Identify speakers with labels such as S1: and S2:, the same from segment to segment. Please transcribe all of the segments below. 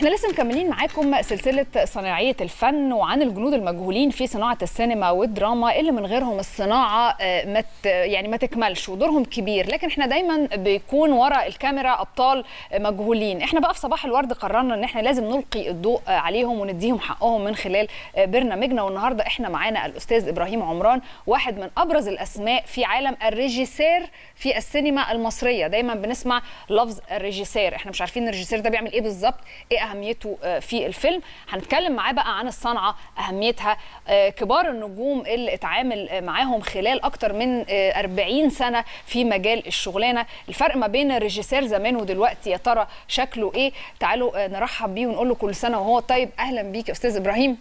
S1: احنا لسه مكملين معاكم سلسله صناعيه الفن وعن الجنود المجهولين في صناعه السينما والدراما اللي من غيرهم الصناعه آه، ما ت- يعني ما تكملش ودورهم كبير لكن احنا دايما بيكون ورا الكاميرا ابطال آه، مجهولين احنا بقى في صباح الورد قررنا ان احنا لازم نلقي الضوء آه، عليهم ونديهم حقهم من خلال آه، برنامجنا والنهارده احنا معانا الاستاذ ابراهيم عمران واحد من ابرز الاسماء في عالم الريجيسير في السينما المصريه دايما بنسمع لفظ الريجيسير احنا مش عارفين الريجيسير ده بيعمل ايه بالظبط ايه اهميته آه، في الفيلم هنتكلم معاه بقى عن الصنعه اهميتها آه، كبار النجوم اللي اتعامل آه، معاهم خلال اكتر من آه، 40 سنه في مجال الشغلانه الفرق ما بين الريجيسير زمان ودلوقتي يا ترى شكله ايه تعالوا آه، نرحب بيه ونقول له كل سنه وهو طيب اهلا بيك يا استاذ ابراهيم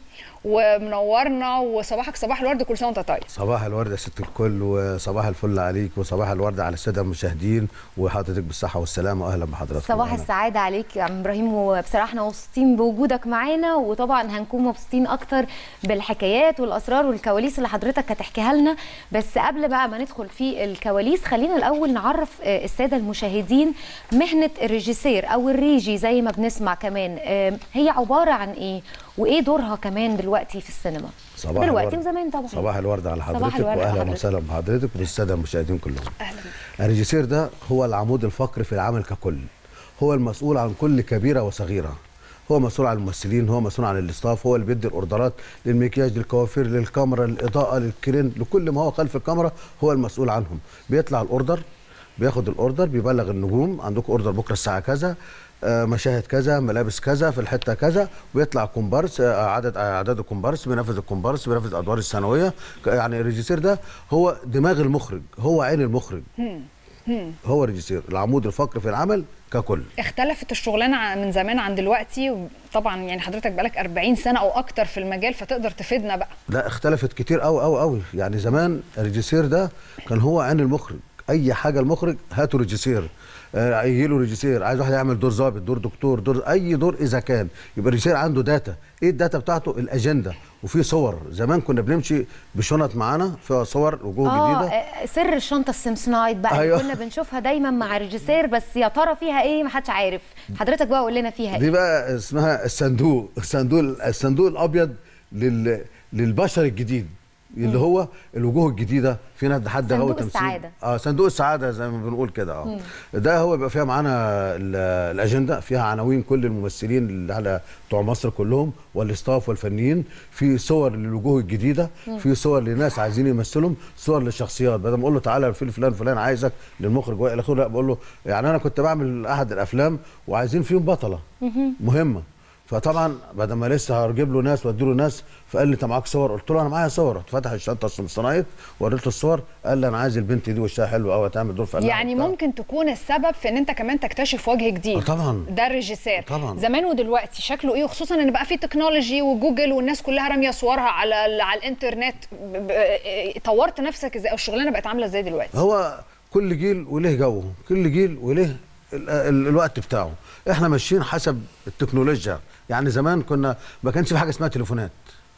S1: ومنورنا وصباحك صباح الورد كل سنه وانت طيب
S2: صباح الورد يا ست الكل وصباح الفل عليك وصباح الورد على الساده المشاهدين وحضرتك بالصحه والسلامه واهلا بحضرتك
S3: صباح السعادة عليك يا عم ابراهيم وبصراحة احنا مبسوطين بوجودك معانا وطبعا هنكون مبسوطين اكتر بالحكايات والاسرار والكواليس اللي حضرتك هتحكيها لنا بس قبل بقى ما ندخل في الكواليس خلينا الاول نعرف آه، السادة المشاهدين مهنة الريجيسير او الريجي زي ما بنسمع كمان آه، هي عبارة عن ايه وايه دورها كمان دلوقتي في السينما
S2: صباح
S3: دلوقتي
S2: الورد.
S3: وزمان طبعا
S2: صباح الورد على
S3: صباح
S2: حضرتك
S3: الورد على
S2: واهلا
S3: حضرتك.
S2: وسهلا بحضرتك وبالساده المشاهدين كلهم
S1: اهلا
S2: الريجيسير ده هو العمود الفقري في العمل ككل هو المسؤول عن كل كبيره وصغيره هو مسؤول عن الممثلين هو مسؤول عن الاستاف هو اللي بيدي الاوردرات للمكياج للكوافير للكاميرا للاضاءه للكرين لكل ما هو خلف الكاميرا هو المسؤول عنهم بيطلع الاوردر بياخد الاوردر بيبلغ النجوم عندكم اوردر بكره الساعه كذا آه، مشاهد كذا ملابس كذا في الحته كذا ويطلع كومبارس آه، عدد اعداد الكومبارس بينفذ الكومبارس بينفذ الادوار الثانويه ك- يعني الريجيسير ده هو دماغ المخرج هو عين المخرج هو الريجيسير العمود الفقري في العمل ككل
S1: اختلفت الشغلانه عن- من زمان عن دلوقتي طبعا يعني حضرتك بقالك 40 سنه او اكتر في المجال فتقدر تفيدنا بقى
S2: لا اختلفت كتير قوي قوي قوي يعني زمان الريجيسير ده كان هو عين المخرج اي حاجه المخرج هاتوا ريجيسير آه، يجي له ريجيسير عايز واحد يعمل دور ضابط دور دكتور دور اي دور اذا كان يبقى الريجيسير عنده داتا ايه الداتا بتاعته الاجنده وفي صور زمان كنا بنمشي بشنط معانا فيها صور وجوه
S3: اه
S2: جديده
S3: آه، سر الشنطه السمسونايت بقى
S2: أيوة.
S3: أيوة. كنا بنشوفها دايما مع الريجيسير بس يا ترى فيها ايه ما حدش عارف حضرتك بقى قول لنا فيها
S2: دي
S3: ايه
S2: بقى اسمها الصندوق الصندوق الصندوق الابيض لل للبشر الجديد اللي هو الوجوه الجديده في ناس حد
S3: صندوق
S2: غاوي تمثيل
S3: السعادة.
S2: اه صندوق السعاده زي ما بنقول كده اه ده هو بيبقى فيها معانا ال- الاجنده فيها عناوين كل الممثلين اللي على بتوع مصر كلهم والاستاف والفنيين في صور للوجوه الجديده في صور لناس عايزين يمثلهم صور للشخصيات بدل ما اقول له تعالى الفيلم فلان فلان عايزك للمخرج والى اخره لا بقول له يعني انا كنت بعمل احد الافلام وعايزين فيهم بطله مهمه فطبعا بدل ما لسه هجيب له ناس وادي له ناس فقال لي انت معاك صور قلت له انا معايا صور رحت فتح الشنطه الصناعيه وريت له الصور قال لي انا عايز البنت دي وشها حلو قوي هتعمل دور فنان
S1: يعني
S2: وبتاع.
S1: ممكن تكون السبب في ان انت كمان تكتشف وجه جديد
S2: آه طبعا.
S1: ده الريجيسير
S2: طبعا.
S1: زمان ودلوقتي شكله ايه وخصوصا ان بقى في تكنولوجي وجوجل والناس كلها راميه صورها على ال- على الانترنت ب- ب- إيه، طورت نفسك ازاي او الشغلانه بقت عامله ازاي دلوقتي
S2: هو كل جيل وله جوه كل جيل وله ال- ال- الوقت بتاعه احنا ماشيين حسب التكنولوجيا يعني زمان كنا ما كانش في حاجه اسمها تليفونات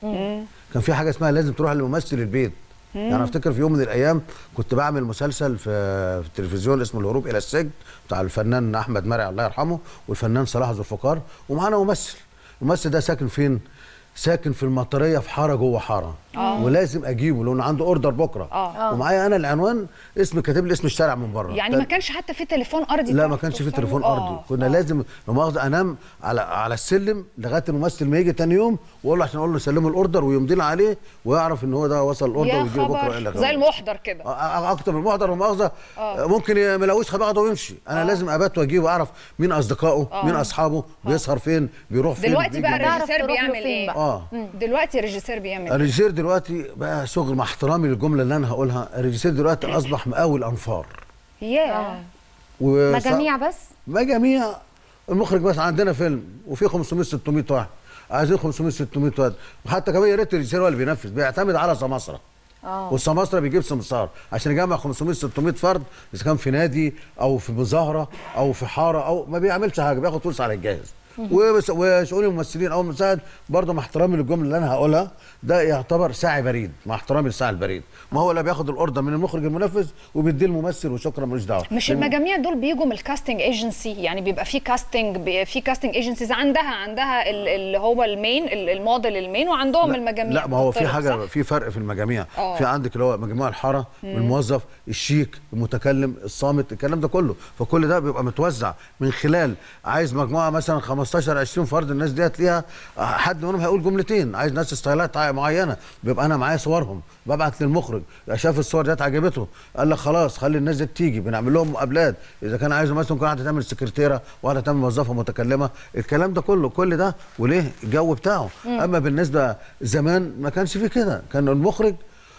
S2: كان في حاجه اسمها لازم تروح لممثل البيت يعني افتكر في يوم من الايام كنت بعمل مسلسل في في التلفزيون اسمه الهروب الى السجن بتاع الفنان احمد مرعي الله يرحمه والفنان صلاح ذو الفقار ومعانا ممثل الممثل ده ساكن فين ساكن في المطريه في حاره جوه حاره ولازم اجيبه لانه عنده اوردر بكره
S1: آه.
S2: ومعايا انا العنوان اسم كاتب لي اسم الشارع من بره
S1: يعني ما كانش حتى في تليفون ارضي
S2: لا
S1: تعرف
S2: ما كانش في
S1: توصله؟
S2: تليفون
S1: آه.
S2: ارضي كنا لازم لو مؤاخذه انام على على السلم لغايه الممثل ما يجي تاني يوم واقول له عشان اقول له سلمه الاوردر ويمضي لي عليه ويعرف ان هو ده وصل الاوردر
S1: يا
S2: ويجي له بكره
S1: خبر
S2: الا
S1: زي المحضر كده
S2: اكتر من المحضر ومؤاخذه ممكن ي- ما يلاقوش باخده ويمشي انا لازم ابات واجيبه واعرف مين اصدقائه مين اصحابه بيسهر فين بيروح فين
S1: دلوقتي
S2: بيجي
S1: بقى
S2: منين.
S3: تعرف
S1: الريجيسير
S3: تروح له
S1: بيعمل
S3: فين
S1: ايه
S3: بقى.
S2: اه
S1: دلوقتي الريجيسير بيعمل ايه
S2: الريجيسير دلوقتي بقى شغل مع احترامي للجمله اللي انا هقولها الريجيسير دلوقتي اصبح مقاول انفار
S1: ياه
S2: و
S3: مجاميع بس
S2: مجاميع المخرج بس عندنا فيلم وفي 500 600 واحد عايزين 500 600 واحد وحتى كمان يا ريت الريجيسير هو اللي بينفذ بيعتمد على سماسره
S3: اه
S2: والسماسره بيجيب سمسار عشان يجمع 500 600 فرد اذا كان في نادي او في مظاهره او في حاره او ما بيعملش حاجه بياخد فلوس على الجاهز وبس- وشؤون الممثلين او المساعد برضه مع احترامي للجمله اللي انا هقولها ده يعتبر ساعي بريد مع احترامي للساعي البريد ما هو لا بياخد الاوردر من المخرج المنفذ وبيديه الممثل وشكرا ملوش دعوه
S1: مش المجاميع دول بيجوا من الكاستنج ايجنسي يعني بيبقى في كاستنج بي- في كاستنج ايجنسيز عندها عندها ال- اللي هو المين ال- الموديل المين وعندهم المجاميع
S2: لا ما هو في
S1: بتطلب،
S2: حاجه
S1: صح؟
S2: في فرق في المجاميع
S1: آه.
S2: في عندك اللي هو مجموع الحاره الموظف الشيك المتكلم الصامت الكلام ده كله فكل ده بيبقى متوزع من خلال عايز مجموعه مثلا 15 20 فرد الناس ديت ليها حد منهم هيقول جملتين عايز ناس ستايلات معينه بيبقى انا معايا صورهم ببعت للمخرج شاف الصور ديت عجبته قال لك خلاص خلي الناس دي تيجي بنعمل لهم مقابلات اذا كان عايز مثلا ممكن واحده تعمل سكرتيره واحده تعمل موظفه متكلمه الكلام ده كله كل ده وليه الجو بتاعه اما بالنسبه زمان ما كانش فيه كده كان المخرج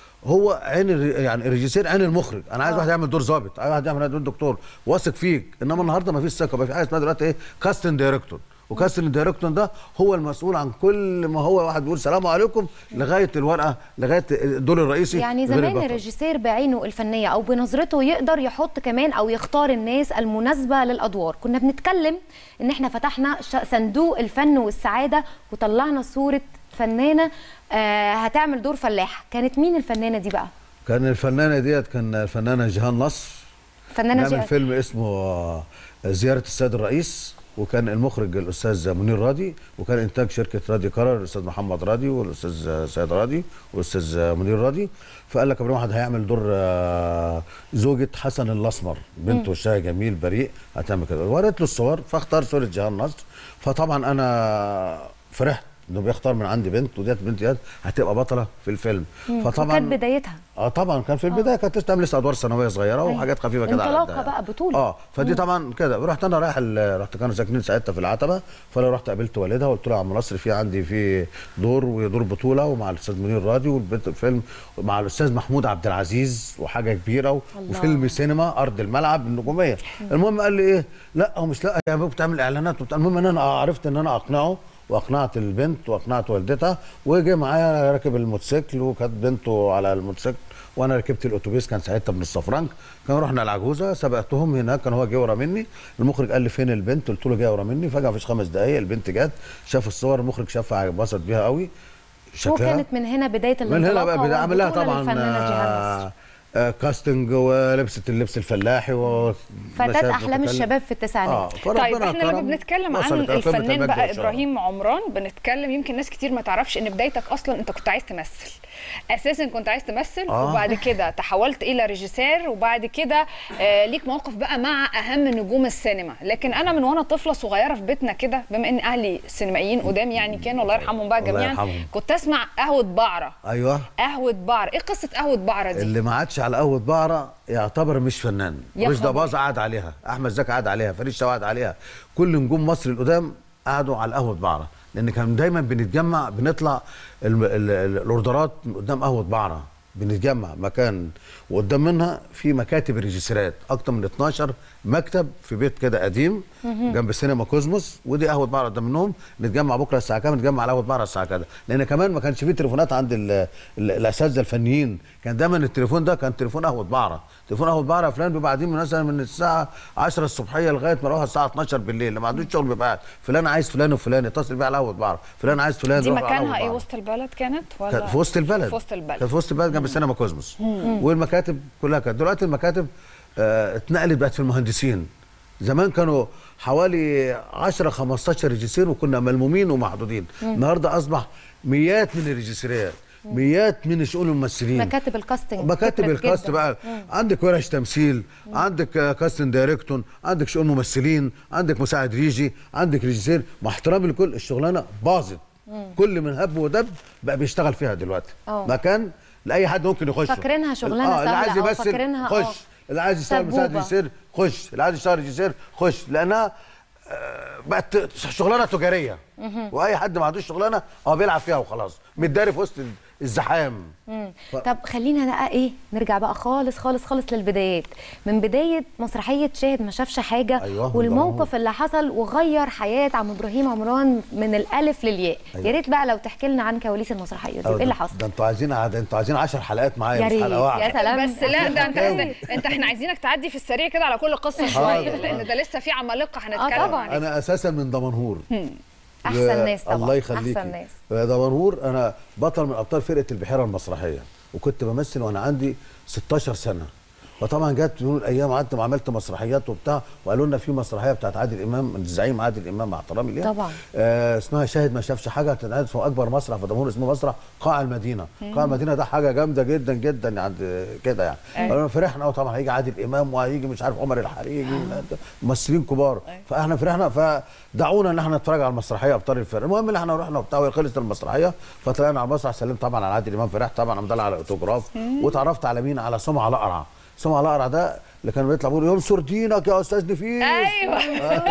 S2: هو عين الر- يعني الريجيسير عين المخرج انا عايز واحد يعمل دور ظابط عايز واحد يعمل دور دكتور واثق فيك انما النهارده ما فيش ثقه بقى في حاجه اسمها دلوقتي ايه كاستنج دايركتور وكاستنج دايركتور ده هو المسؤول عن كل ما هو واحد بيقول سلام عليكم لغايه الورقه لغايه الدور الرئيسي
S3: يعني
S2: غير
S3: زمان
S2: البطل.
S3: الريجيسير بعينه الفنيه او بنظرته يقدر يحط كمان او يختار الناس المناسبه للادوار كنا بنتكلم ان احنا فتحنا ش- صندوق الفن والسعاده وطلعنا صوره فنانه آه هتعمل دور فلاحه كانت مين الفنانه دي بقى
S2: كان الفنانه ديت كان الفنانه جيهان نصر
S3: فنانه
S2: نعمل
S3: جي...
S2: فيلم اسمه آه، زياره السيد الرئيس وكان المخرج الاستاذ منير راضي وكان انتاج شركه رادي قرار الاستاذ محمد راضي والاستاذ سيد راضي والاستاذ منير راضي فقال لك ابراهيم واحد هيعمل دور آه، زوجة حسن الاسمر بنت وشها جميل بريء هتعمل كده وريت له الصور فاختار صوره جيهان نصر فطبعا انا فرحت انه بيختار من عندي بنت وديت بنت ديت هتبقى بطله في الفيلم فطبعا
S3: وكانت بدايتها
S2: اه طبعا كان في البدايه كانت لسه تعمل لسه ادوار ثانويه صغيره
S3: أيوة.
S2: وحاجات خفيفه كده على
S3: انطلاقة
S2: قدها.
S3: بقى، بطولة.
S2: اه فدي طبعا كده رحت انا رايح ال- رحت كانوا ساكنين ساعتها في العتبه فانا رحت قابلت والدها وقلت له يا عم نصر في عندي في دور ودور بطوله ومع الاستاذ منير راضي والبنت الفيلم مع الاستاذ محمود عبد العزيز وحاجه كبيره و-
S3: الله.
S2: وفيلم سينما ارض الملعب النجوميه المهم قال لي ايه لا هو مش لا يا بابا بتعمل اعلانات وبتاع المهم ان انا عرفت ان انا اقنعه واقنعت البنت واقنعت والدتها وجه معايا راكب الموتوسيكل وكانت بنته على الموتوسيكل وانا ركبت الاتوبيس كان ساعتها بنص فرنك كان رحنا العجوزه سبقتهم هناك كان هو جه ورا مني المخرج قال لي فين البنت قلت له جايه ورا مني فجاه مفيش خمس دقائق البنت جت شاف الصور المخرج شافها انبسط بيها قوي شكلها
S3: وكانت من هنا بدايه
S2: من هنا بقى بدأ اعمل لها
S3: والبطولة
S2: طبعا
S3: للفنانة جيهان نصر.
S2: آه آه كاستنج ولبست اللبس الفلاحي و
S3: فتاة احلام الشباب في التسعينات
S1: طيب احنا لما بنتكلم عن الفنان بقى ابراهيم عمران بنتكلم يمكن ناس كتير ما تعرفش ان بدايتك اصلا انت كنت عايز تمثل اساسا كنت عايز تمثل
S2: آه.
S1: وبعد كده تحولت الى ريجيسير وبعد كده آه ليك موقف بقى مع اهم نجوم السينما لكن انا من وانا طفله صغيره في بيتنا كده بما ان اهلي سينمائيين قدام يعني كانوا الله يرحمهم بقى
S2: الله
S1: جميعا
S2: يرحمهم.
S1: كنت اسمع قهوه بعره
S2: ايوه
S1: قهوه بعره ايه قصه قهوه بعره دي
S2: اللي ما عادش على قهوه بعره يعتبر مش فنان
S1: يا
S2: رشدي
S1: خبر.
S2: باظ قعد عليها احمد زكي قعد عليها فريد شوقي قعد عليها كل نجوم مصر القدام قعدوا على قهوه بعره لان كان دايما بنتجمع بنطلع ال- ال- ال- الاوردرات من قدام قهوه بعره بنتجمع مكان وقدام منها في مكاتب الريجيسيرات اكتر من 12 مكتب في بيت كده قديم جنب سينما كوزموس ودي قهوه بعره قدام منهم نتجمع بكره الساعه كام نتجمع على قهوه بعره الساعه كذا لان كمان ما كانش فيه تليفونات عند ال- ال- الاساتذه الفنيين كان دايما التليفون ده كان تليفون قهوه بعره تليفون قهوه بعره يا فلان بيبقى قاعدين مثلا من الساعه 10 الصبحيه لغايه ما نروح الساعه 12 بالليل لما عندوش شغل بيبقى قاعد فلان عايز فلان وفلان يتصل بيه على قهوه بعره فلان عايز فلان
S1: دي
S2: يروح على قهوة
S1: مكانها ايه
S2: بعرة.
S1: وسط البلد كانت ولا
S2: كانت في وسط البلد
S1: في وسط البلد
S2: كانت في وسط البلد جنب السينما كوزموس والمكاتب كلها كانت دلوقتي المكاتب آه، اتنقلت بقت في المهندسين زمان كانوا حوالي 10 15 ريجيسير وكنا ملمومين ومحدودين النهارده اصبح مئات من الريجيسيرات مئات من شؤون الممثلين
S3: مكاتب الكاستنج
S2: مكاتب
S3: كترت
S2: الكاست
S3: جداً.
S2: بقى عندك ورش تمثيل عندك آه، كاستنج دايركتور عندك شؤون ممثلين عندك مساعد ريجي عندك ريجيسير مع احترامي لكل الشغلانه باظت كل من هب ودب بقى بيشتغل فيها دلوقتي
S3: آه.
S2: مكان لاي حد ممكن يخش
S3: فاكرينها شغلانة
S2: اللي
S3: سهلة
S2: عايز
S3: أو
S2: يمثل
S3: فاكرينها، آه.
S2: خش اللي عايز يشتغل مساعد
S3: سبوبة.
S2: ريجيسير خش اللي عايز يشتغل ريجيسير خش لانها آه، بقت شغلانه تجاريه واي حد ما عندوش شغلانه هو بيلعب فيها وخلاص متداري في وسط الزحام
S3: مم.
S2: ف-
S3: طب خلينا بقى ايه نرجع بقى خالص خالص خالص للبدايات من بدايه مسرحيه شاهد ما شافش حاجه
S2: أيوة،
S3: والموقف اللي حصل وغير حياه عم ابراهيم عمران من الالف للياء
S2: أيوة.
S3: يا ريت بقى لو تحكي لنا عن كواليس المسرحيه دي
S2: أو
S3: وايه اللي
S2: ده-
S3: حصل
S2: ده انتوا عايزين ده انتوا عايزين 10 حلقات معايا
S3: يا
S2: مش
S3: ريت
S2: حلقه
S3: يا
S2: واحده
S3: سلام
S1: بس لا ده انت
S2: حكاوي.
S1: انت, انت احنا عايزينك تعدي في السريع كده على كل قصه شويه
S2: حاضر.
S1: لان ده لسه في عمالقه هنتكلم
S3: طبعاً.
S1: عليها
S2: انا اساسا من دمنهور
S3: احسن
S2: و-
S3: ناس طبعا
S2: الله يخليك
S3: احسن ناس
S2: دمنهور انا بطل من ابطال فرقه البحيره المسرحيه وكنت بمثل وانا عندي 16 سنه فطبعا جت يوم من الايام قعدت وعملت مسرحيات وبتاع وقالوا لنا في مسرحيه بتاعت عادل امام الزعيم عادل امام مع احترامي ليه
S3: طبعا.
S2: آه اسمها شاهد ما شافش حاجه هتتعرض في اكبر مسرح في دمنهور اسمه مسرح قاع المدينه قاع المدينه ده حاجه جامده جدا جدا عند كده يعني قالوا لنا فرحنا وطبعا هيجي عادل امام وهيجي مش عارف عمر الحريقي ممثلين كبار فاحنا فرحنا فدعونا ان احنا نتفرج على المسرحيه ابطال الفرق المهم ان احنا رحنا وبتاع وخلصت المسرحيه فطلعنا على المسرح سلمت طبعا على عادل امام فرحت طبعا مدلع على الاوتوجراف واتعرفت على مين على سمعه الاقرع سمعه الاقرع ده اللي كان بيطلع بيقول ينصر دينك يا استاذ نفيس
S1: ايوه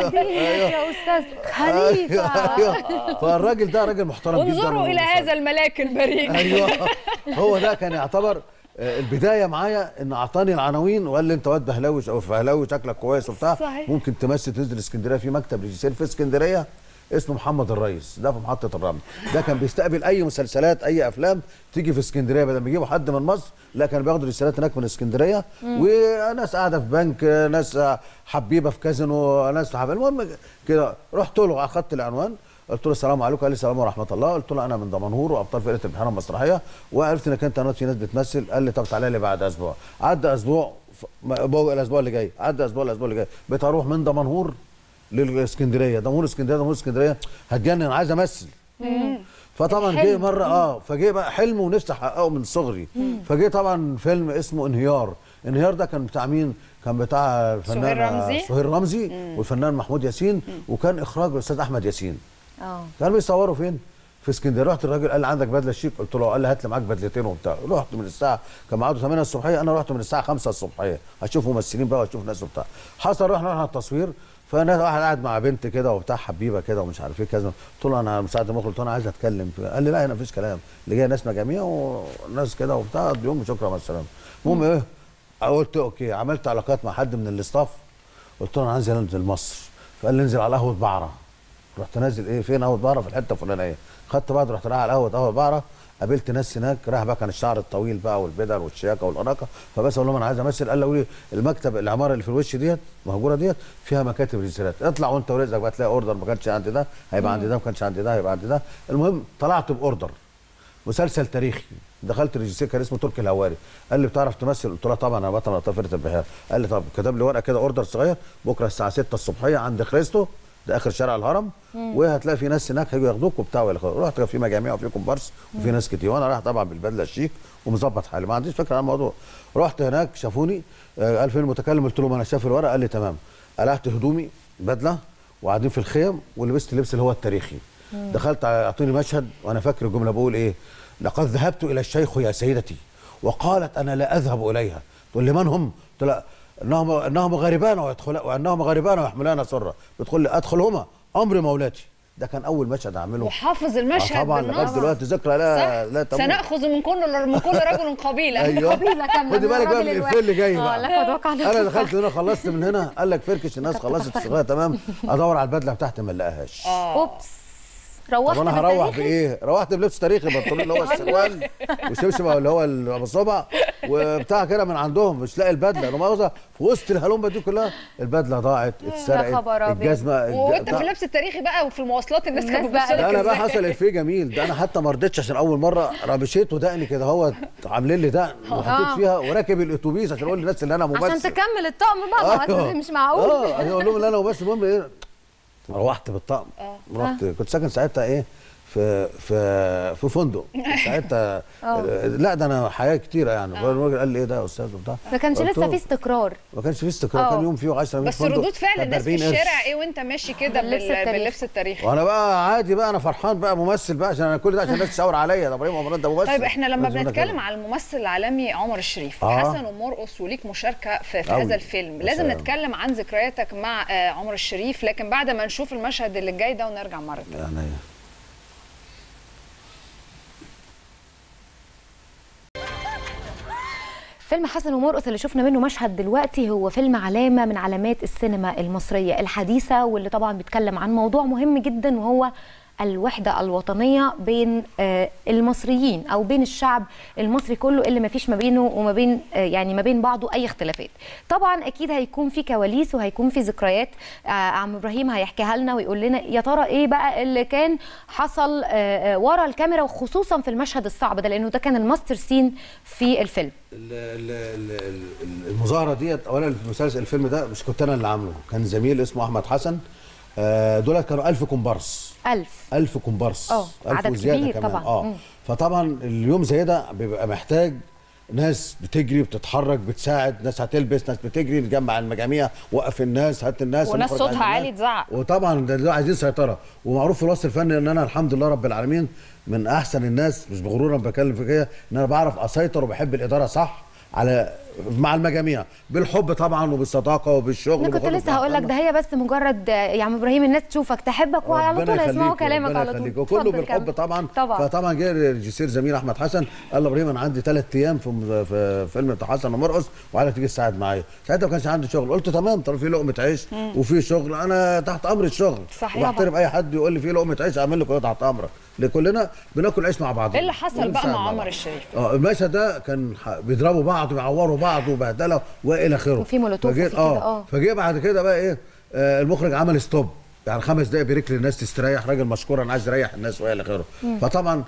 S3: يا استاذ خليفه
S2: ايوه فالراجل ده راجل محترم جدا
S1: انظروا الى
S2: ومصر.
S1: هذا الملاك البريء
S2: ايوه هو ده كان يعتبر آه، البدايه معايا ان اعطاني العناوين وقال لي انت واد بهلاوي او فهلاوي شكلك كويس وبتاع
S1: صحيح.
S2: ممكن تمثل تنزل اسكندريه في مكتب ريجيسير في اسكندريه اسمه محمد الريس ده في محطه الرمل ده كان بيستقبل اي مسلسلات اي افلام تيجي في اسكندريه بدل ما يجيبوا حد من مصر لا كانوا بياخدوا رسالات هناك من اسكندريه وناس قاعده في بنك ناس حبيبه في كازينو ناس حبيبة. المهم كده رحت له اخدت العنوان قلت له السلام عليكم قال لي السلام ورحمه الله قلت له انا من دمنهور وابطال فرقه البحيره المسرحيه وعرفت انك انت في ناس بتمثل قال لي طب تعالى لي بعد اسبوع عدى اسبوع ف- ما- بقى الاسبوع اللي جاي عدى اسبوع الاسبوع اللي جاي بقيت اروح من دمنهور للاسكندريه دمنهور اسكندريه دمنهور اسكندريه هتجنن انا عايز امثل فطبعا جه
S3: الحلم.
S2: مره اه فجه بقى حلم ونفسي احققه من صغري فجه طبعا فيلم اسمه انهيار انهيار ده كان بتاع مين كان بتاع الفنان
S1: سهير رمزي.
S2: سهير رمزي والفنان محمود ياسين وكان اخراج الاستاذ احمد ياسين
S3: اه
S2: كانوا بيصوروا فين في اسكندريه رحت الراجل قال لي عندك بدله شيك قلت له قال لي هات لي معاك بدلتين وبتاع رحت من الساعه كان ميعاده 8 الصبحيه انا رحت من الساعه 5 الصبحيه هشوف ممثلين بقى واشوف ناس وبتاع حصل رحنا رحنا التصوير فانا واحد قاعد مع بنت كده وبتاع حبيبه كده ومش عارف ايه كذا قلت له انا مساعد المخرج قلت له انا عايز اتكلم قال لي لا هنا مفيش كلام اللي جاي ناس مجاميع وناس كده وبتاع يوم شكرا مع السلامه المهم ايه قلت اوكي عملت علاقات مع حد من الاستاف قلت له انا عايز انزل مصر فقال لي انزل على قهوه بعره رحت نازل ايه فين قهوه بعره في الحته الفلانيه خدت بعض رحت رايح على قهوه قهوه بعره قابلت ناس هناك رايح بقى كان الشعر الطويل بقى والبدر والشياكه والاناقه فبس اقول لهم انا عايز امثل قال لي المكتب العماره اللي في الوش ديت مهجوره ديت فيها مكاتب ريسيرات اطلع وانت ورزقك بقى تلاقي اوردر ما كانش عندي ده هيبقى عندي ده ما كانش عندي ده هيبقى عندي ده المهم طلعت باوردر مسلسل تاريخي دخلت الريجيسير كان اسمه تركي الهواري قال لي بتعرف تمثل قلت له طبعا انا بطل ابطال فرقه البحيره قال لي طب كتب لي ورقه كده اوردر صغير بكره الساعه 6 الصبحيه عند خريستو ده اخر شارع الهرم وهتلاقي في ناس هناك هيجوا ياخدوك وبتاع والى اخره رحت كان في مجاميع وفي كومبارس وفي ناس كتير وانا رايح طبعا بالبدله الشيك ومظبط حالي ما عنديش فكره عن الموضوع رحت هناك شافوني آه، قال فين المتكلم قلت له ما انا شاف الورقه قال لي تمام قلعت هدومي بدله وقاعدين في الخيم ولبست اللبس اللي هو التاريخي دخلت اعطوني مشهد وانا فاكر الجمله بقول ايه لقد ذهبت الى الشيخ يا سيدتي وقالت انا لا اذهب اليها تقول لي من هم؟ قلت لها انهم انهم غريبان ويدخل وانهم غريبان ويحملان سره بتقول لي ادخلهما امر مولاتي ده كان اول مشهد اعمله
S1: وحافظ المشهد
S2: آه طبعا لغايه
S1: بالنص.
S2: دلوقتي ذكرى لا
S1: صح؟
S2: لا تموت
S1: سنأخذ من كل من كل رجل قبيلة
S2: ايوه
S3: قبيلة كاملة
S2: خدي
S3: من
S2: بالك بقى
S3: الراجل
S2: من
S3: الواحد.
S2: الفيل اللي جاي
S3: اه
S2: بقى
S3: لقد وقع
S2: انا دخلت هنا خلصت من هنا قال لك فركش الناس خلصت الصغيره تمام ادور على البدله بتاعتي ما الاقيهاش
S3: اوبس روحت
S2: طب انا هروح
S3: بتاريخي؟
S2: بايه؟ روحت بلبس تاريخي بنطلون اللي هو السروال وشبشب اللي هو ال- ابو صبع وبتاع كده من عندهم مش لاقي البدله انا مؤاخذه في وسط الهلومه دي كلها البدله ضاعت اتسرقت
S3: خبر أبيض.
S2: الجزمه الج-
S1: وانت
S2: بتاع-
S1: في اللبس التاريخي بقى وفي المواصلات الناس
S3: الناس
S1: كانت
S3: بقى-
S1: بتبص لك
S2: ده انا بقى
S1: إزاي؟
S2: حصل افيه جميل ده انا حتى ما رضيتش عشان اول مره رمشيت ودقني كده هو عاملين لي دقن وحطيت فيها وراكب الاتوبيس عشان اقول للناس ان انا ممثل
S3: عشان تكمل الطقم بقى ما
S2: أيوه.
S3: هو مش معقول
S2: اه انا اقول لهم ان انا ممثل المهم ايه روحت بالطقم رحت كنت ساكن ساعتها ايه في في في فندق ساعتها لا ده انا حياه كتيره يعني الراجل قال لي ايه ده يا استاذ وبتاع
S3: ما كانش
S2: قلت
S3: لسه
S2: له
S3: في استقرار
S2: ما كانش في استقرار
S3: آه.
S2: كان يوم فيه 10
S1: بس ردود فعل الناس في الشارع ايه وانت ماشي كده
S3: باللبس
S1: بال-
S3: التاريخي.
S1: باللبس التاريخي
S2: وانا بقى عادي بقى انا فرحان بقى ممثل بقى عشان انا كل ده عشان الناس تشاور عليا ده ابراهيم عمران ده ممثل
S1: طيب احنا لما
S2: لازم أنا
S1: بنتكلم
S2: كده.
S1: على الممثل العالمي عمر الشريف
S2: آه.
S1: حسن ومرقص وليك مشاركه في, في
S2: أوي.
S1: هذا الفيلم
S2: يا
S1: لازم
S2: سلام.
S1: نتكلم عن ذكرياتك مع آه، عمر الشريف لكن بعد ما نشوف المشهد اللي جاي ده ونرجع مره تانية
S2: يعني
S3: فيلم حسن ومرقص اللي شفنا منه مشهد دلوقتي هو فيلم علامه من علامات السينما المصريه الحديثه واللي طبعا بيتكلم عن موضوع مهم جدا وهو الوحده الوطنيه بين آه، المصريين او بين الشعب المصري كله اللي ما فيش ما بينه وما بين آه، يعني ما بين بعضه اي اختلافات طبعا اكيد هيكون في كواليس وهيكون في ذكريات آه، عم ابراهيم هيحكيها لنا ويقول لنا يا ترى ايه بقى اللي كان حصل آه، آه، ورا الكاميرا وخصوصا في المشهد الصعب ده لانه ده كان الماستر سين في الفيلم
S2: ال- ال- ال- ال- المظاهره ديت اولا في مسلسل الفيلم ده مش كنت انا اللي عامله كان زميل اسمه احمد حسن آه، دول كانوا 1000 كومبارس
S3: ألف
S2: 1000 كومبارس
S3: اه،
S2: 1000
S3: عدد
S2: وزيادة
S3: كبير
S2: كمان.
S3: طبعا.
S2: اه
S3: مم.
S2: فطبعا اليوم زي ده بيبقى محتاج ناس بتجري بتتحرك بتساعد ناس هتلبس ناس بتجري نجمع المجاميع وقف الناس هات الناس
S1: وناس
S2: نخرج
S1: صوتها
S2: عايز
S1: عالي
S2: الناس.
S1: تزعق.
S2: وطبعا ده دول عايزين سيطره ومعروف في الوسط الفني ان انا الحمد لله رب العالمين من احسن الناس مش بغرور انا بتكلم في كده ان انا بعرف اسيطر وبحب الاداره صح على مع المجاميع بالحب طبعا وبالصداقه وبالشغل
S3: انا كنت
S2: وبكل
S3: لسه هقول لك ده هي بس مجرد آه، يا عم ابراهيم الناس تشوفك تحبك وعلى
S2: ربنا
S3: طول يسمعوا
S2: يخليك،
S3: كلامك
S2: ربنا
S3: على طول
S2: يخليك. وكله
S3: اتفضل
S2: بالحب
S3: كمل.
S2: طبعا
S3: طبعا
S2: فطبعا جه الريجيسير زميل احمد حسن قال له ابراهيم انا عندي ثلاث ايام في في فيلم بتاع حسن ومرقص وعايزك تيجي تساعد معايا ساعتها ما كانش عندي شغل قلت تمام طب في لقمه عيش وفي شغل انا تحت امر الشغل
S1: صحيح.
S2: وبحترم اي حد يقول لي في لقمه عيش اعمل لك تحت امرك لان كلنا بناكل عيش مع بعض
S1: ايه اللي حصل بقى مع عمر الشريف؟
S2: اه المشهد ده كان ح- بيضربوا بعض ويعوروا بعض وبهدله والى اخره
S3: وفي مولوتوف
S2: فجيت-
S3: وفي كده، اه.
S2: فجه بعد كده بقى ايه آه المخرج عمل ستوب يعني خمس دقايق بريك للناس تستريح راجل مشكور انا عايز يريح الناس والى اخره فطبعا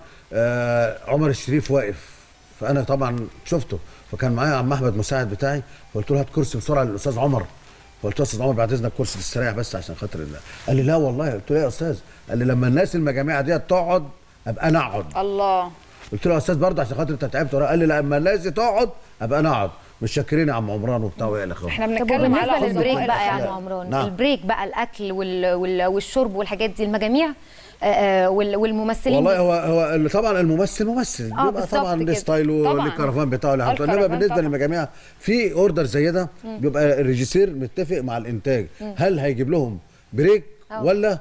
S2: آه عمر الشريف واقف فانا طبعا شفته فكان معايا عم احمد مساعد بتاعي فقلت له هات كرسي بسرعه للاستاذ عمر فقلت له يا استاذ عمر بعد اذنك كرسي تستريح بس عشان خاطر الله قال لي لا والله قلت له يا استاذ قال لي لما الناس المجاميع ديت تقعد ابقى انا اقعد
S1: الله
S2: قلت له يا استاذ برضه عشان خاطر انت تعبت وراه قال لي لا اما الناس تقعد ابقى انا اقعد مش شاكرين يا عم عمران وبتاع والى اخره
S1: احنا
S3: طب
S1: بنتكلم على
S3: وبالنسبه للبريك
S1: أصدقاء
S3: بقى يا عم
S1: الأفلام.
S3: عمران
S2: نعم.
S3: البريك بقى الاكل وال... وال... والشرب والحاجات دي المجاميع آه، آه، وال... والممثلين
S2: والله هو هو اللي طبعا الممثل ممثل بيبقى
S3: بالظبط
S2: طبعا ليه
S3: كده.
S2: ستايله
S1: طبعاً.
S2: ليه الكرفان بتاعه اللي
S1: آه،
S2: حاطه انما
S1: الكرفان
S2: بالنسبه
S1: طبعاً.
S2: للمجاميع في اوردر زي ده بيبقى الريجيسير متفق مع الانتاج هل هيجيب لهم بريك
S3: أه.
S2: ولا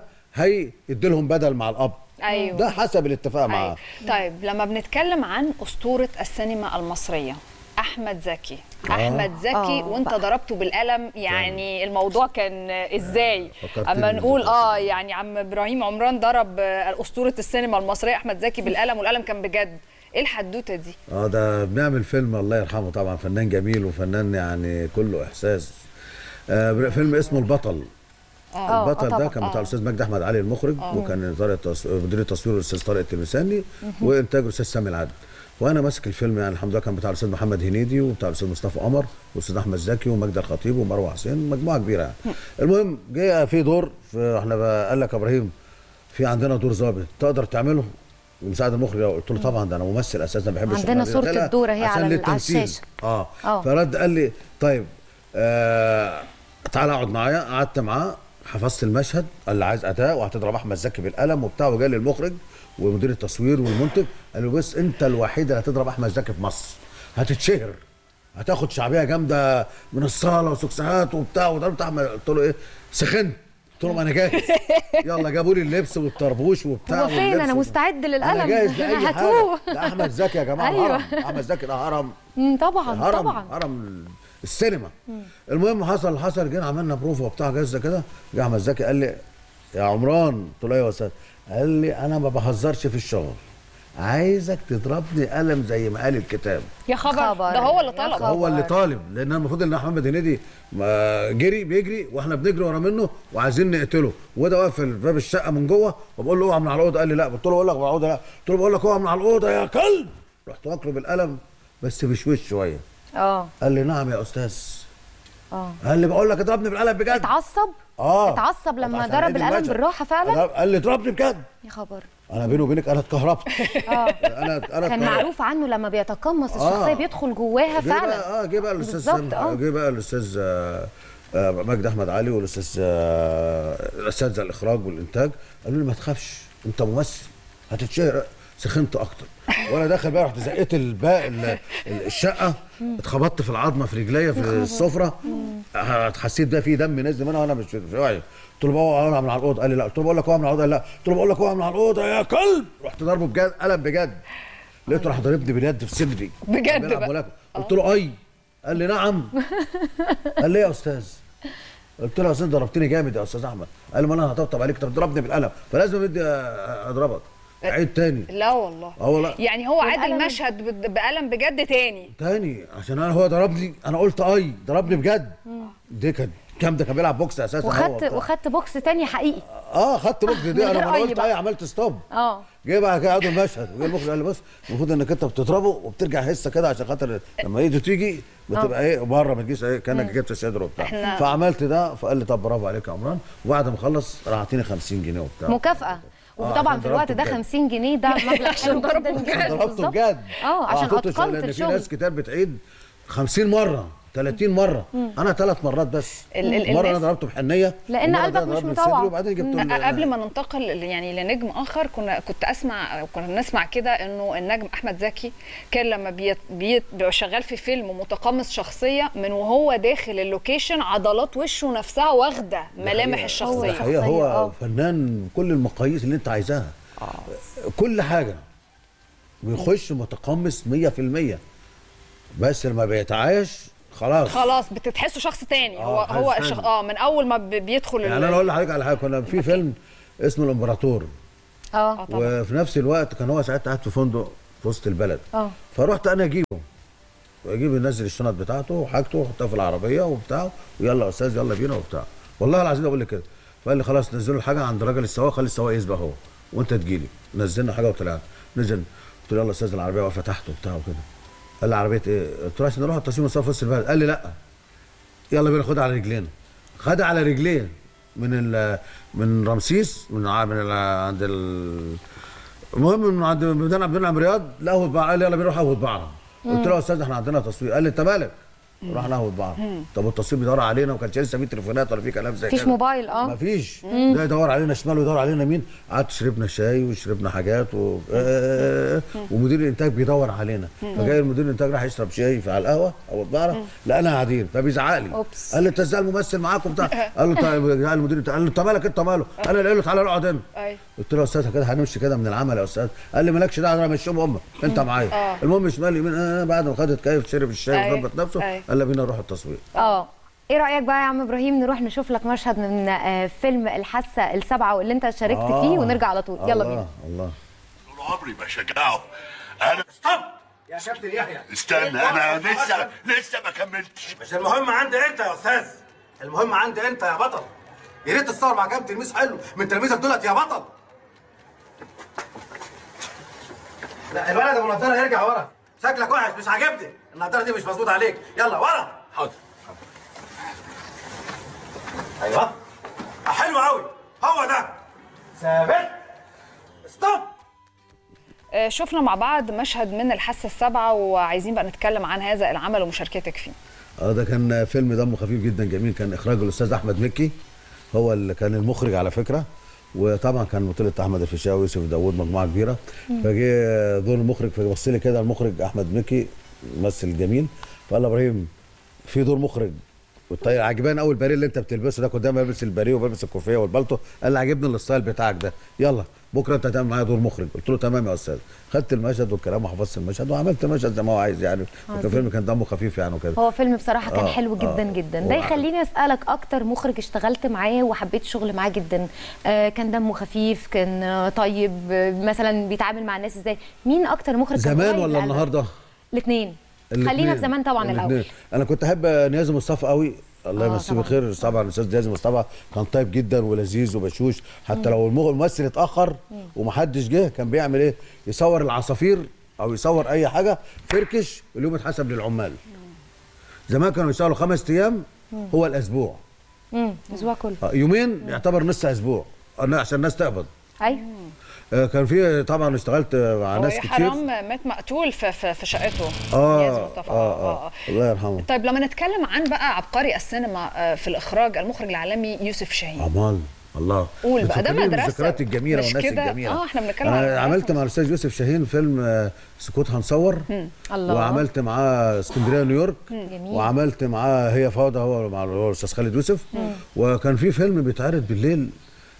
S2: هيدي لهم بدل مع الاب
S1: أيوه.
S2: ده حسب الاتفاق معاه
S1: أيوة. طيب لما بنتكلم عن اسطوره السينما المصريه احمد زكي احمد زكي
S3: آه،
S1: وانت
S3: بقى.
S1: ضربته بالقلم يعني الموضوع كان ازاي
S2: فكرتني
S1: اما نقول
S2: بالذكرى.
S1: اه يعني عم ابراهيم عمران ضرب آه، اسطوره السينما المصريه احمد زكي بالقلم والقلم كان بجد ايه الحدوته دي
S2: اه ده بنعمل فيلم الله يرحمه طبعا فنان جميل وفنان يعني كله احساس آه فيلم اسمه البطل
S3: آه،
S2: البطل
S3: آه،
S2: ده
S3: طبعاً.
S2: كان بتاع الاستاذ مجدي احمد علي المخرج وكان إدارة تص- مدير التصوير الاستاذ طارق التلمساني وانتاج الاستاذ سامي العدل وانا ماسك الفيلم يعني الحمد لله كان بتاع الاستاذ محمد هنيدي وبتاع الاستاذ مصطفى قمر والاستاذ احمد زكي ومجدي الخطيب ومروه حسين مجموعه كبيره يعني المهم جه في دور في احنا بقى- قال لك يا ابراهيم في عندنا دور ظابط تقدر تعمله مساعد المخرج قلت له طبعا ده انا ممثل اساسا بحب الشغل
S3: عندنا
S2: ده.
S3: صورة
S2: قلت له
S3: الدور أهي
S2: عشان
S3: على ال- على
S2: للتمثيل.
S3: الشاشة.
S2: اه,
S3: آه.
S2: فرد قال لي طيب آه تعالى اقعد معايا قعدت معاه حفظت المشهد قال لي عايز اداء وهتضرب احمد زكي بالقلم وبتاع وجالي المخرج ومدير التصوير والمنتج قال له بص انت الوحيد اللي هتضرب احمد زكي في مصر هتتشهر هتاخد شعبيه جامده من الصاله وسكسات وبتاع وضربت احمد قلت له ايه سخنت قلت لهم انا جاهز يلا جابوا لي اللبس والطربوش وبتاع
S3: هو فين
S2: واللبس
S3: انا
S2: و-
S3: مستعد للقلم
S2: انا جاهز لاي
S3: هاتوه.
S2: حاجه ده احمد زكي يا جماعه
S3: أيوة.
S2: هرم احمد زكي ده هرم
S3: مم، طبعا
S2: هرم
S3: طبعا
S2: هرم السينما المهم حصل حصل جينا عملنا بروفه وبتاع جزه كده جه احمد زكي قال لي يا عمران قلت له ايوه يا استاذ قال لي انا ما بهزرش في الشغل عايزك تضربني قلم زي ما قال الكتاب
S1: يا خبر,
S3: خبر.
S1: ده هو اللي
S3: يا
S1: طلب
S3: خبر.
S2: هو اللي طالب لان المفروض ان محمد هنيدي ما جري بيجري واحنا بنجري ورا منه وعايزين نقتله وده واقف في باب الشقه من جوه وبقول له اوعى من على الاوضه قال لي لا قلت له بقول لك من على الاوضه لا قلت له بقول لك اوعى من على الاوضه يا كلب رحت واكله بالقلم بس بشويش شويه
S3: اه
S2: قال لي نعم يا استاذ
S3: اه
S2: قال لي بقول لك اضربني بالقلم بجد
S3: اتعصب
S2: اه
S3: اتعصب لما
S2: عشان
S3: ضرب
S2: عيد
S3: القلم
S2: المشهد.
S3: بالراحه فعلا
S2: أضرب- قال لي اضربني بجد
S3: يا خبر
S2: انا بيني وبينك انا اتكهربت
S3: اه
S2: انا انا
S3: كان
S2: اتكهربت.
S3: معروف عنه لما بيتقمص
S2: آه.
S3: الشخصيه بيدخل جواها
S2: جه بقى
S3: فعلا
S2: اه جه بقى الاستاذ
S3: بالظبط،
S2: سامح-
S3: آه.
S2: جه بقى الاستاذ آه، آه، مجدي احمد علي والاستاذ آه، الاساتذه الاخراج والانتاج قالوا لي ما تخافش انت ممثل هتتشهر سخنت اكتر وانا داخل بقى رحت زقيت الباقي ال- ال- الشقه اتخبطت في العظمه في رجليا في السفره آه، حسيت بقى في دم نازل منها وانا مش في وعي قلت له بقى اوعى من على الاوضه قال لي لا قلت له بقول لك اوعى من على الاوضه قال لا قلت له بقول لك اوعى من على الاوضه يا كلب رحت ضربه بجد قلم بجد لقيته راح ضربني باليد في صدري
S1: بجد
S2: بيلعب
S1: بقى.
S2: ملاكمة. قلت له اي قال لي نعم قال لي يا استاذ قلت له يا استاذ ضربتني جامد يا استاذ احمد قال لي ما انا هطبطب عليك طب ضربني بالقلم فلازم بدي اضربك عيد تاني
S1: لا والله
S2: اه والله
S1: يعني هو عاد
S3: والقلم-
S1: المشهد بد- بقلم بجد تاني
S2: تاني عشان انا هو ضربني انا قلت اي ضربني بجد دي كانت كام ده كان بيلعب بوكس اساسا هو
S3: وخدت
S2: بتاع.
S3: وخدت بوكس تاني حقيقي
S2: اه خدت بوكس
S3: من
S2: دي
S3: غير
S2: انا ما
S3: أي
S2: قلت
S3: بقى.
S2: اي عملت ستوب
S3: اه
S2: جه بقى كده قعدوا المشهد وجه المخرج قال لي بص المفروض انك انت بتضربه وبترجع هسه كده عشان خاطر لما ايده تيجي بتبقى ايه بره ما تجيش ايه كانك جبت صدره وبتاع
S1: إحنا-
S2: فعملت ده فقال لي طب برافو عليك يا عمران وبعد ما خلص راح اعطيني 50 جنيه وبتاع
S3: مكافأة وطبعا
S2: عشان
S3: في الوقت
S2: ضربته
S3: ده
S2: بجد.
S3: 50 جنيه ده مبلغ حلو جدا جدا
S2: ضربته
S3: بالظبط.
S2: بجد
S3: اه عشان
S2: حطيته شغل،
S3: اتقنت
S2: لان في
S3: الشغل
S2: ناس كتير بتعيد 50 مره 30 مره انا ثلاث مرات بس
S1: ال- ال-
S2: مره انا
S1: الناس-
S2: ضربته بحنيه
S3: لأن
S2: ومرة
S3: قلبك
S2: ده
S3: مش
S2: ضربني في
S3: مطوع.
S2: صدري وبعدين جبته ال-
S1: قبل ما ننتقل ل- يعني لنجم اخر كنا كنت اسمع كنا نسمع كده انه النجم احمد زكي كان لما بيت بيت بيبقى شغال في فيلم متقمص شخصيه من وهو داخل اللوكيشن عضلات وشه نفسها واخده ملامح
S2: ده
S1: الشخصيه
S2: حقيقة
S3: آه.
S2: هو فنان كل المقاييس اللي انت عايزاها كل حاجه بيخش متقمص 100% بس لما بيتعايش خلاص
S1: خلاص بتتحسه شخص تاني هو
S2: آه،
S1: هو
S2: حاسس
S1: الشخ...
S2: تاني.
S1: اه من اول ما ب- بيدخل
S2: يعني
S1: ال-
S2: انا اقول لحضرتك على حاجه كنا في فيلم اسمه الامبراطور
S3: اه
S1: طبعا.
S2: وفي نفس الوقت كان هو ساعتها قاعد في فندق في وسط البلد
S3: اه
S2: فرحت انا اجيبه واجيب ينزل الشنط بتاعته وحاجته ويحطها في العربيه وبتاع ويلا يا استاذ يلا بينا وبتاع والله العظيم بقول لك كده فقال لي خلاص نزلوا الحاجه عند راجل السواق خلي السواق يسبق هو وانت تجيلي نزلنا حاجه وطلعنا نزل قلت له يلا يا استاذ العربيه واقفه تحت وبتاع وكده قال لي عربيه ايه؟ قلت له عشان نروح التصوير مصطفى في وسط البلد قال لي لا يلا بينا خدها على رجلينا خدها على رجلين من ال من رمسيس من ع- من ال عند ال المهم من عند ميدان عبد المنعم رياض لقوا بعض قال لي يلا بينا نروح ناخد بعض قلت له يا استاذ احنا عندنا تصوير قال لي انت مالك رحنا ناخد بعض طب التصوير بيدور علينا وما كانش لسه في تليفونات ولا في كلام زي
S3: مفيش
S2: كده
S3: موبايل اه
S2: مفيش ده يدور علينا شمال ويدور علينا يمين قعدت شربنا شاي وشربنا حاجات و... آه، ومدير الانتاج بيدور علينا فجاي المدير الانتاج راح يشرب شاي في على القهوه او البقره لقينا قاعدين فبيزعق لي
S3: أوبس.
S2: قال لي انت ازاي الممثل معاكم بتاع قال له طيب قال المدير الانتاج قال له انت مالك انت ماله قال له له تعالى اقعد هنا
S1: أيوة.
S2: قلت له يا استاذ كده هنمشي كده من العمل يا استاذ قال لي مالكش دعوه انا مشيهم امك انت معايا المهم شمال يمين آه بعد ما خد كيف شرب الشاي
S1: أيوة.
S2: وظبط نفسه
S1: أيوة.
S2: قال لي بينا نروح التصوير
S3: اه ايه رايك بقى يا عم ابراهيم نروح نشوف لك مشهد من آه، فيلم الحاسه السبعه واللي انت شاركت
S2: آه.
S3: فيه ونرجع على طول يلا
S2: الله
S3: بينا
S2: الله
S4: طول عمري بشجعه انا
S5: ستوب يا كابتن يحيى
S4: استنى انا لسه لسه ما كملتش
S5: مش المهم عندي انت يا استاذ المهم عندي انت يا بطل يا ريت تتصور مع كام تلميذ حلو من تلاميذك دولت يا بطل لا الولد ابو نضاره يرجع ورا شكلك وحش مش عاجبني النضاره دي مش مظبوط عليك يلا ورا حاضر ايوه حلو قوي هو ده ثابت ستوب
S1: آه، شفنا مع بعض مشهد من الحاسه السابعه وعايزين بقى نتكلم عن هذا العمل ومشاركتك فيه
S2: اه ده كان فيلم دمه خفيف جدا جميل كان اخراج الاستاذ احمد مكي هو اللي كان المخرج على فكره وطبعا كان بطوله احمد الفيشاوي يوسف داوود مجموعه كبيره فجه دور المخرج فبص لي كده المخرج احمد مكي ممثل جميل فقال له ابراهيم في دور مخرج والطيب عجباني قوي الباريه اللي انت بتلبسه ده كنت دايما بلبس الباريه وبلبس الكوفيه والبلطو قال لي عجبني الستايل بتاعك ده يلا بكره انت هتعمل معايا دور مخرج قلت له تمام يا استاذ خدت المشهد والكلام وحفظت المشهد وعملت المشهد زي ما هو عايز يعني وكان الفيلم كان دمه خفيف يعني وكده
S3: هو فيلم بصراحه كان
S2: آه،
S3: حلو جدا
S2: آه.
S3: جدا
S2: هو
S3: ده
S2: عجب.
S3: يخليني اسالك اكتر مخرج اشتغلت معاه وحبيت الشغل معاه جدا آه كان دمه خفيف كان آه طيب آه مثلا بيتعامل مع الناس ازاي مين اكتر مخرج كان
S2: زمان
S3: قريب
S2: ولا
S3: لقلبك؟
S2: النهارده؟
S3: الاثنين
S2: الاتنين.
S3: خلينا في زمان طبعا
S2: الاتنين.
S3: الاول
S2: انا كنت احب نيازي مصطفى قوي الله
S3: آه،
S2: يمسيه
S3: طبعاً.
S2: بالخير طبعا الاستاذ نيازي مصطفى كان طيب جدا ولذيذ وبشوش حتى لو المغ- الممثل اتاخر ومحدش جه كان بيعمل ايه يصور العصافير او يصور اي حاجه فركش اليوم اتحسب للعمال زمان كانوا يشتغلوا خمس ايام هو الاسبوع
S3: امم الاسبوع كله
S2: آه، يومين يعتبر نص اسبوع آه، عشان الناس تقبض
S3: ايوه
S2: آه، كان في طبعا اشتغلت مع
S1: هو
S2: ناس
S1: يا
S2: كتير
S1: حرام مات مقتول في في, في شقته
S2: اه
S1: نيازي مصطفى
S2: اه اه الله يرحمه
S1: طيب لما نتكلم عن بقى عبقري السينما آه، في الاخراج المخرج العالمي يوسف شاهين
S2: عمال الله
S1: قول بقى، ده
S2: بتفكرني
S1: مدرسة.
S2: بالذكريات الجميله
S1: مش
S2: والناس
S1: كده؟
S2: الجميله
S1: آه، إحنا بنتكلم عن
S2: انا
S1: مدرسة.
S2: عملت مع الاستاذ يوسف شاهين فيلم آه، سكوت هنصور
S3: الله.
S2: وعملت معاه اسكندريه نيويورك
S3: جميل.
S2: وعملت معاه هي فوضى هو مع هو الاستاذ خالد يوسف وكان في فيلم بيتعرض بالليل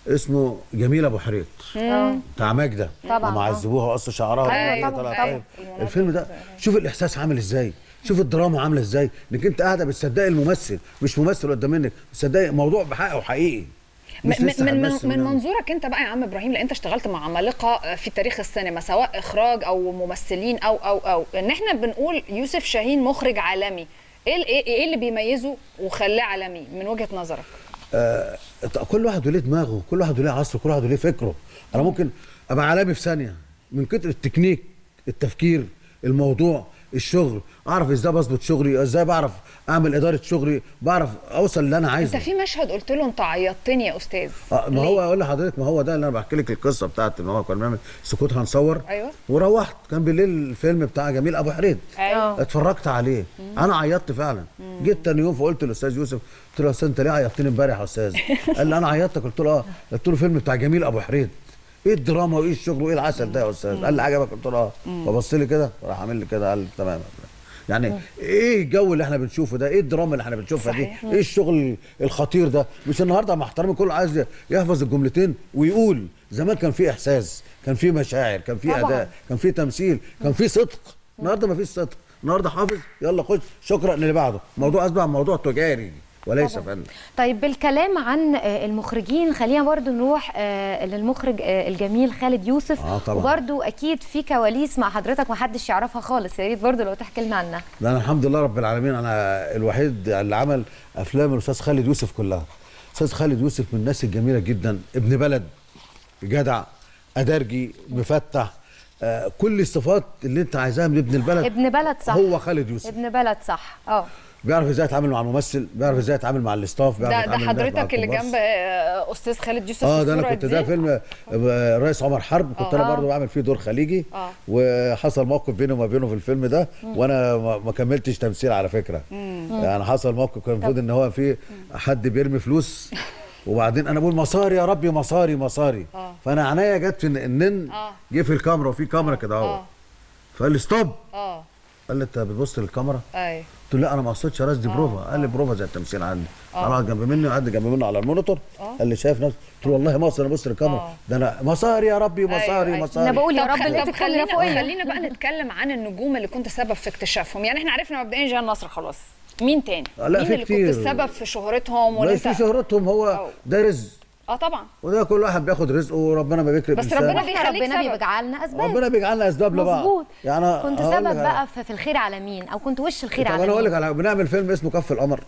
S2: اسمه جميل ابو حريت
S3: اه
S2: بتاع ماجده
S3: طبعاً،
S2: لما
S3: آه.
S2: عذبوها وقصوا شعرها
S3: أيوة،
S2: وهي
S3: طبعاً،
S2: طلعت
S3: طبعاً.
S2: طيب. الفيلم ده شوف الاحساس عامل ازاي شوف الدراما عامله ازاي انك انت قاعده بتصدقي الممثل مش ممثل قدام منك بتصدقي موضوع بحقه حقيقي مش
S1: من
S2: لسه
S1: من من,
S2: هنمثل
S1: من
S2: ونعمل.
S1: منظورك انت بقى يا عم ابراهيم لان انت اشتغلت مع عمالقه في تاريخ السينما سواء اخراج او ممثلين او او او ان احنا بنقول يوسف شاهين مخرج عالمي ايه ال- ايه إيه اللي بيميزه وخلاه عالمي من وجهه نظرك
S2: آه كل واحد وليه دماغه كل واحد وليه عصره كل واحد وليه فكره انا ممكن ابقى عالمي في ثانيه من كتر التكنيك التفكير الموضوع الشغل اعرف ازاي بظبط شغلي ازاي بعرف اعمل اداره شغلي بعرف اوصل اللي انا
S1: انت
S2: عايزه
S1: في مشهد قلت له انت عيطتني يا استاذ
S2: آه ما
S1: ليه؟
S2: هو اقول لحضرتك ما هو ده اللي انا بحكي لك القصه بتاعت ان هو كنا بنعمل سكوت هنصور
S1: أيوة.
S2: وروحت كان بالليل الفيلم بتاع جميل ابو حريد
S1: أيوة.
S2: اتفرجت عليه انا عيطت فعلا جيت تاني يوم فقلت للاستاذ يوسف قلت له يا استاذ انت ليه عيطتني امبارح يا استاذ قال لي انا عيطتك قلت له اه قلت له فيلم بتاع جميل ابو حريد ايه الدراما وايه الشغل وايه العسل ده يا استاذ قال لي عجبك قلت له اه فبص لي كده راح عامل لي كده قال لي تمام يعني ايه الجو اللي احنا بنشوفه ده ايه الدراما اللي احنا بنشوفها دي
S1: صحيح.
S2: ايه الشغل الخطير ده مش النهارده مع احترامي كله عايز يحفظ الجملتين ويقول زمان كان في احساس كان في مشاعر كان في
S3: طبعاً.
S2: اداء كان في تمثيل كان في صدق النهارده ما فيش صدق النهارده حافظ يلا خش شكرا اللي بعده موضوع اصبح موضوع تجاري وليس فن
S3: طيب بالكلام عن آه، المخرجين خلينا برضو نروح آه، للمخرج آه، الجميل خالد يوسف
S2: آه، طبعاً.
S3: وبرضو اكيد في كواليس مع حضرتك محدش يعرفها خالص يا ريت برضو لو تحكي لنا عنها
S2: ده انا الحمد لله رب العالمين انا الوحيد اللي عمل افلام الاستاذ خالد يوسف كلها استاذ خالد يوسف من الناس الجميله جدا ابن بلد جدع ادرجي مفتح آه كل الصفات اللي انت عايزاها من ابن البلد
S3: ابن بلد صح
S2: هو خالد يوسف
S3: ابن بلد صح اه
S2: بيعرف ازاي يتعامل مع الممثل بيعرف ازاي يتعامل مع الاستاف بيعرف
S1: ده ده
S2: يتعامل مع
S1: حضرتك اللي
S2: الكومبارس.
S1: جنب آه، استاذ خالد يوسف
S2: اه
S1: في
S2: ده انا
S1: الصورة
S2: كنت
S1: دي؟
S2: ده فيلم آه، الرئيس عمر حرب كنت انا
S3: آه.
S2: برضه بعمل فيه دور خليجي
S1: آه.
S2: وحصل موقف بيني وما بينه في الفيلم ده وانا ما ما كملتش تمثيل على فكره يعني حصل موقف كان المفروض ان هو في حد بيرمي فلوس وبعدين انا بقول مصاري يا ربي مصاري مصاري
S1: آه.
S2: فانا عينيا جت في النن
S1: آه.
S2: جه في الكاميرا وفي كاميرا كده اهو
S1: اه
S2: فقال لي ستوب
S1: اه
S2: قال لي انت بتبص للكاميرا
S1: اي
S2: قلت له لا انا ما قصدتش يا راس دي بروفا قال لي بروفا زي التمثيل عندي قعد جنب مني وقعد جنب منه على المونيتور قال لي شايف نفسك قلت له والله مصر انا ببص للكاميرا
S1: آه.
S2: ده انا مصاري يا ربي مصاري
S1: أيوة.
S2: مصاري
S3: انا بقول يا
S1: طب
S3: رب
S1: خل-
S3: اللي
S1: طب
S3: تتكلم
S1: خلينا
S3: فوقيه
S1: خلينا بقى نتكلم عن النجوم اللي كنت سبب في اكتشافهم يعني احنا عرفنا مبدئيا جيهان نصر خلاص مين تاني
S2: آه، لا،
S1: مين
S2: في
S1: اللي
S2: كتير.
S1: كنت السبب في شهرتهم ولا
S2: بس في
S1: انت
S2: شهرتهم هو
S1: أو.
S2: ده رزق
S1: اه طبعا
S2: وده كل واحد بياخد رزقه وربنا ما بيكرم
S1: بس
S2: إنسان.
S1: ربنا
S3: احنا
S1: بيخليك
S3: ربنا
S1: سبب.
S3: بيجعلنا اسباب
S2: ربنا بيجعلنا اسباب لبعض
S3: مظبوط
S2: يعني أنا
S3: كنت
S2: هقول
S3: سبب
S2: لك على-
S3: بقى في في الخير على مين او كنت وش الخير
S2: طب
S3: على
S2: انا اقول لك
S3: مين
S2: على بنعمل فيلم اسمه كف القمر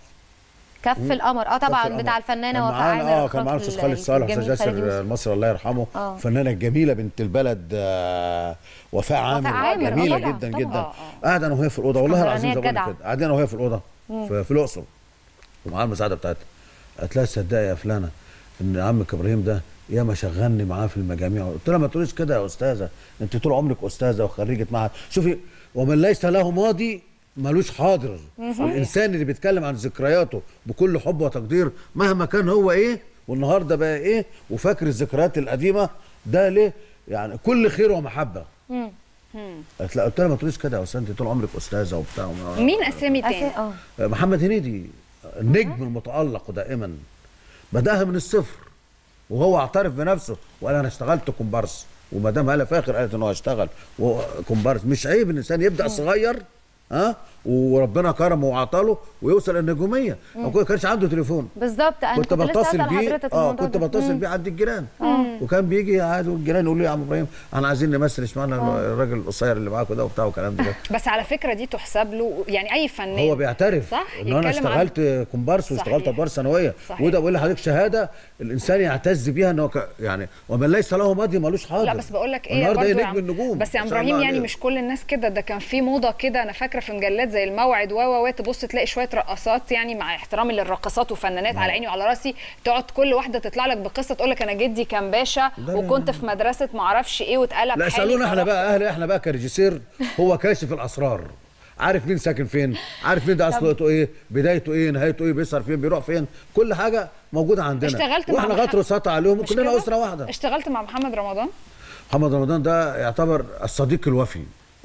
S3: كف القمر اه
S2: كف
S3: طبعا
S2: القمر.
S3: بتاع الفنانه
S2: كان
S3: وفاء
S2: معانا-
S3: عامر
S2: اه
S3: إخراج
S2: كان معانا استاذ
S3: ال-
S2: خالد صالح استاذ
S3: الجميل خالد
S2: ياسر
S3: يوسف.
S2: المصري الله يرحمه
S3: آه.
S2: فنانه جميله بنت البلد آه، وفاء عامر
S3: عامر، آه
S2: جميله
S3: طبعاً،
S2: جدا
S3: طبعاً.
S2: جدا
S3: آه،
S2: قاعد انا وهي في الاوضه والله العظيم زي ما
S3: اسكندرانية
S2: بقول لك كده قاعدين انا وهي في الاوضه في, في الاقصر ومعاها المساعده بتاعتها قالت لها تصدقي يا فلانه ان عمك ابراهيم ده ياما شغلني معاه في المجاميع قلت لها ما تقوليش كده يا استاذه انت طول عمرك استاذه وخريجه معهد شوفي ومن ليس له ماضي ملوش حاضر الانسان اللي بيتكلم عن ذكرياته بكل حب وتقدير مهما كان هو ايه والنهارده بقى ايه وفاكر الذكريات القديمه ده ليه يعني كل خير ومحبه قالت لا قلت لها ما تقوليش كده يا استاذ انت طول عمرك استاذه وبتاع وما-
S1: مين اسامي تاني
S3: أس- اه
S2: محمد هنيدي النجم المتألق دائما بداها من الصفر وهو اعترف بنفسه وقال انا اشتغلت كومبارس ومدام هاله فاخر قالت ان هو اشتغل كومبارس مش عيب ان الانسان يبدا صغير ها وربنا كرمه وعطاله ويوصل النجوميه ما كانش عنده تليفون
S3: بالظبط انا
S2: كنت
S3: لسه
S2: بتصل
S3: أسأل
S2: بيه
S3: حضرتك
S2: اه
S3: الموضوع
S2: كنت
S3: ده.
S2: بتصل بيه عند الجيران وكان بيجي عادي والجيران يقولوا لي يا عم ابراهيم احنا عايزين نمثل اشمعنى الراجل القصير اللي معاكم ده وبتاع والكلام ده
S1: بس على فكره دي تحسب له يعني اي فنان
S2: هو بيعترف
S1: صح
S2: ان انا
S1: يتكلم عن-
S2: اشتغلت كومبارس واشتغلت
S1: صحيح.
S2: ادوار ثانويه
S1: صحيح.
S2: وده بقول لحضرتك شهاده الانسان يعتز بيها ان هو ك... يعني ومن ليس له ماضي ملوش حاضر
S1: لا بس بقول لك ايه
S2: النهارده ايه
S1: برضو يا
S2: نجم
S1: عم-
S2: النجوم
S1: بس يا
S2: ما شاء
S1: ابراهيم
S2: الله
S1: يعني
S2: عليه.
S1: مش كل الناس كده ده كان في موضه كده انا فاكره في مجلات زي الموعد و و و تبص تلاقي شويه رقصات يعني مع احترامي للرقصات وفنانات على عيني وعلى راسي تقعد كل واحده تطلع لك بقصه تقول لك انا جدي كان باشا
S2: لا، لا،
S1: وكنت في مدرسه ما اعرفش ايه واتقلب
S2: لا
S1: حالي
S2: سالونا احنا
S1: فرحت.
S2: بقى اهل احنا بقى كريجيسير هو كاشف الاسرار عارف مين ساكن فين عارف مين ده اصله ايه بدايته ايه نهايته ايه بيسهر فين بيروح فين كل حاجه موجوده عندنا
S1: اشتغلت مع
S2: واحنا
S1: محمد-
S2: غطر وسطع عليهم
S1: مش
S2: وكلنا
S1: كده؟
S2: اسره واحده
S1: اشتغلت مع محمد رمضان
S2: محمد رمضان ده يعتبر الصديق الوفي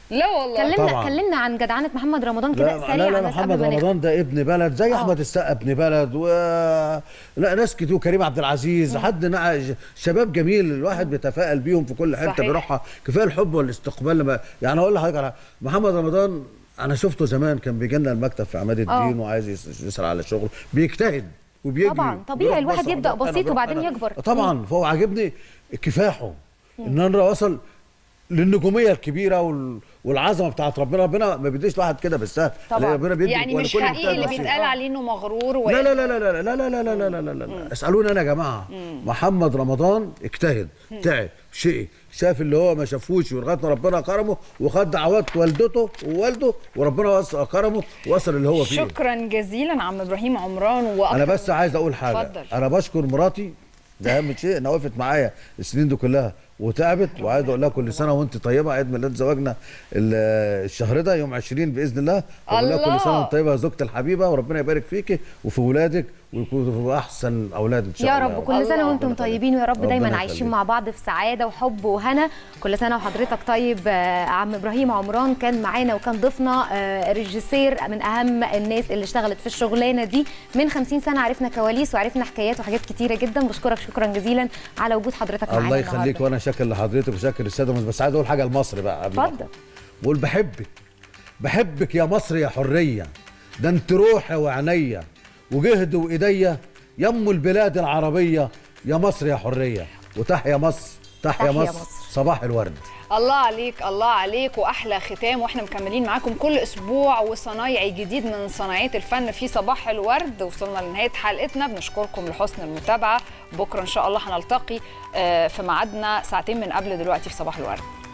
S1: لا والله
S3: كلمنا
S2: طبعاً.
S3: كلمنا عن جدعنه محمد رمضان
S2: لا
S3: كده
S2: لا
S3: سريعا
S2: لا
S3: بس
S2: محمد
S3: قبل ما نختم.
S2: رمضان ده ابن بلد زي احمد السقا ابن بلد و لا ناس كتير كريم عبد العزيز حد نع... شباب جميل الواحد بيتفائل بيهم في كل حته
S1: صحيح.
S2: بيروحها كفايه الحب والاستقبال لما يعني اقول لحضرتك على محمد رمضان انا شفته زمان كان بيجي لنا المكتب في عماد الدين وعايز يس- يسال على شغله بيجتهد وبيجري
S3: طبعاً، طبيعي
S2: بيروح
S3: الواحد
S2: مصر،
S3: يبدأ
S2: بيروح هنا،
S3: بسيط
S2: بيروح
S3: وبعدين
S2: هنا.
S3: يكبر.
S2: طبعا فهو عاجبني كفاحه ان انا وصل للنجوميه الكبيره وال... والعظمه بتاعت ربنا ربنا ما بيديش واحد كده بالسهل
S3: طبعاً.
S2: ربنا بيدي
S1: يعني مش
S2: ولكل
S1: حقيقي
S2: مجتهد
S1: اللي
S2: نصيب.
S1: بيتقال عليه انه مغرور و...
S2: لا لا لا لا لا لا لا لا لا لا لا لا لا لا اسالوني انا يا جماعه محمد رمضان اجتهد تعب شقي شاف اللي هو ما شافوش ولغايه ما ربنا كرمه وخد دعوات والدته ووالده وربنا وص- كرمه وصل اللي هو فيه
S1: شكرا جزيلا عم ابراهيم عمران واكتر
S2: انا بس
S1: من-
S2: عايز اقول حاجه
S1: اتفضل.
S2: انا بشكر مراتي ده اهم شيء انها وقفت معايا السنين دي كلها وتعبت وعايز اقول لها كل سنه وانت طيبه عيد ميلاد زواجنا ال- الشهر ده يوم 20 باذن الله بقول لها
S1: الله.
S2: كل سنه وانت طيبه يا زوجتي الحبيبه وربنا يبارك فيكي وفي ولادك ويكونوا في احسن اولاد ان شاء
S3: يا
S2: الله
S3: رب كل سنه
S1: الله.
S3: وانتم طيبين ويا رب
S2: ربنا
S3: دايما
S2: يخليك.
S3: عايشين مع بعض في سعاده وحب وهنا كل سنه وحضرتك طيب آه، عم ابراهيم عمران كان معانا وكان ضيفنا آه، ريجيسير من اهم الناس اللي اشتغلت في الشغلانه دي من 50 سنه عرفنا كواليس وعرفنا حكايات وحاجات كتيره جدا بشكرك شكرا جزيلا على وجود حضرتك معانا
S2: الله يخليك
S3: النهاردة.
S2: وانا شاكر لحضرتك وشاكر الساده المس- بس عايز اقول حاجه لمصر بقى قبل ما
S3: اتفضل.
S2: أخرج. بقول بحبك بحبك يا مصر يا حريه ده انت روحي وعينيا وجهد وايديا يا ام البلاد العربيه يا مصر يا حريه وتحيا مصر تحيا
S3: تحيا
S2: مصر
S3: مصر.
S2: صباح الورد
S1: الله عليك الله عليك واحلى ختام واحنا مكملين معاكم كل اسبوع وصنايعي جديد من صناعيه الفن في صباح الورد وصلنا لنهايه حلقتنا بنشكركم لحسن المتابعه بكره ان شاء الله هنلتقي آه، في ميعادنا ساعتين من قبل دلوقتي في صباح الورد